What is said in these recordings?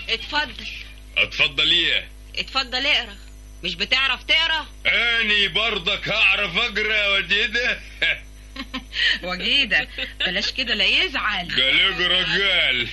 اتفضل اتفضل ايه اتفضل اقرا مش بتعرف تقرا اني برضك هعرف اقرا يا وديده وجيدة بلاش كده لا يزعل قال اقرا قال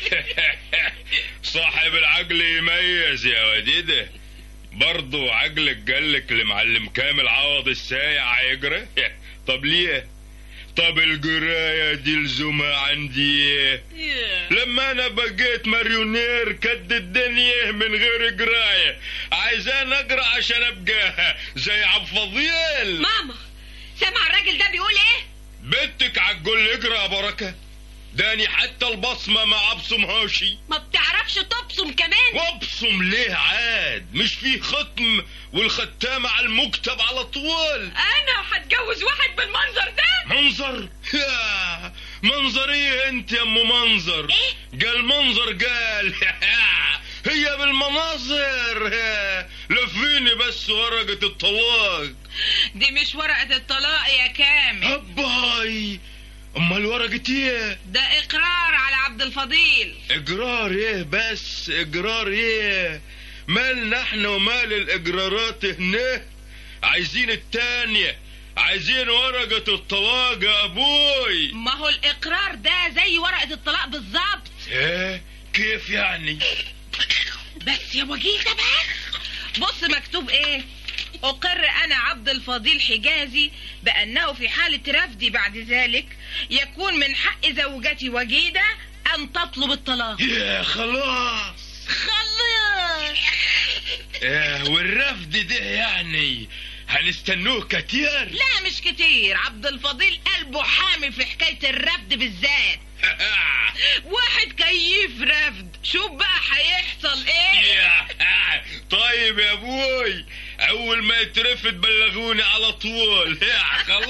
صاحب العقل يميز يا وديده برضو عقلك قالك لمعلم كامل عوض السايع هيقرا طب ليه طب القراية دي لزومها عندي إيه؟ لما انا بقيت ماريونير كد الدنيا من غير قراية عايزان اقرا عشان ابقى زي عبد فضيل ماما سامع الراجل ده بيقول ايه بنتك عتقول لي اقرا يا بركة داني حتى البصمة ما ابصمهاشي ما بتعرفش تبصم كمان وابصم ليه عاد مش فيه ختم والختامة على المكتب على طول انا هتجوز واحد بالمنظر ده منظر يا منظر ايه انت يا ام منظر إيه؟ قال منظر قال هي بالمناظر لفيني بس ورقة الطلاق دي مش ورقة الطلاق يا كامل هباي امال ورقة ايه ده اقرار على عبد الفضيل اقرار ايه بس اقرار ايه مالنا احنا ومال الاقرارات هنا عايزين التانية عايزين ورقة الطلاق يا ابوي ما هو الاقرار ده زي ورقة الطلاق بالظبط ايه كيف يعني بس يا وجيه ده بس بص مكتوب ايه أقر أنا عبد الفضيل حجازي بأنه في حالة رفضي بعد ذلك يكون من حق زوجتي وجيدة أن تطلب الطلاق يا خلاص خلاص ايه والرفض ده يعني هنستنوه كتير لا مش كتير عبد الفضيل قلبه حامي في حكاية الرفض بالذات واحد كيف رفض شوف بقى هيحصل ايه طيب يا ابوي اول ما يترفد بلغوني على طول خلاص